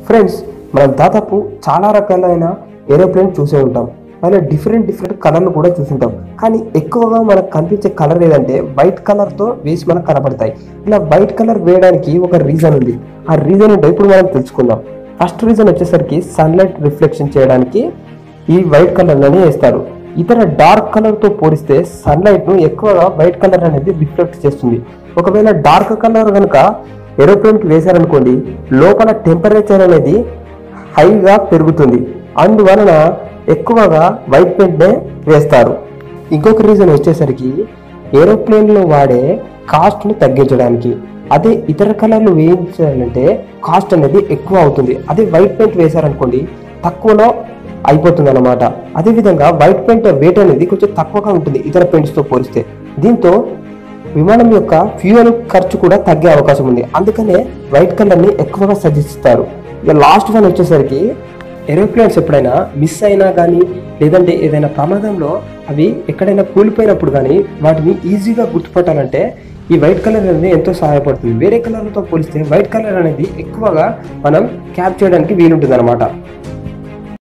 friends మనం దాదాపు చాలా రకాలైన ఏరోప్లేన్ చూసే ఉంటాం అలాగే డిఫరెంట్ డిఫరెంట్ కలర్లు కూడా చూసుంటాం కానీ ఎక్కువగా మనకు కనిపించే కలర్ ఏదంటే వైట్ కలర్తో వేసి మనకు కనపడతాయి ఇలా వైట్ కలర్ వేయడానికి ఒక రీజన్ ఉంది ఆ రీజన్ ఏంటో ఇప్పుడు మనం తెలుసుకుందాం ఫస్ట్ రీజన్ వచ్చేసరికి సన్లైట్ రిఫ్లెక్షన్ చేయడానికి ఈ వైట్ కలర్ అని వేస్తారు ఇతర డార్క్ కలర్ తో పోలిస్తే సన్లైట్ ను ఎక్కువగా వైట్ కలర్ అనేది రిఫ్లెక్ట్ చేస్తుంది ఒకవేళ డార్క్ కలర్ కనుక ఏరోప్లేన్ కి వేశారనుకోండి లోపల టెంపరేచర్ అనేది హైగా పెరుగుతుంది అందువలన ఎక్కువగా వైట్ పెయింట్ నే వేస్తారు ఇంకొక రీజన్ వచ్చేసరికి ఏరోప్లేన్ లో వాడే కాస్ట్ ని తగ్గించడానికి అదే ఇతర కలర్లు వేయించాలంటే కాస్ట్ అనేది ఎక్కువ అవుతుంది అదే వైట్ పెయింట్ వేశారనుకోండి తక్కువలో అయిపోతుంది అనమాట అదేవిధంగా వైట్ పెయింట్ వెయిట్ అనేది కొంచెం తక్కువగా ఉంటుంది ఇతర పెయింట్స్ తో పోలిస్తే దీంతో విమానం యొక్క ఫ్యూయల్ ఖర్చు కూడా తగ్గే అవకాశం ఉంది అందుకనే వైట్ కలర్ ని ఎక్కువగా సజెస్టిస్తారు ఇక లాస్ట్ వన్ వచ్చేసరికి ఏరోప్లేన్స్ ఎప్పుడైనా మిస్ అయినా కానీ లేదంటే ఏదైనా ప్రమాదంలో అవి ఎక్కడైనా కూలిపోయినప్పుడు కానీ వాటిని ఈజీగా గుర్తుపట్టాలంటే ఈ వైట్ కలర్ అనేది ఎంతో సహాయపడుతుంది వేరే కలర్లతో పోలిస్తే వైట్ కలర్ అనేది ఎక్కువగా మనం క్యాప్ చేయడానికి వీలుంటుంది అనమాట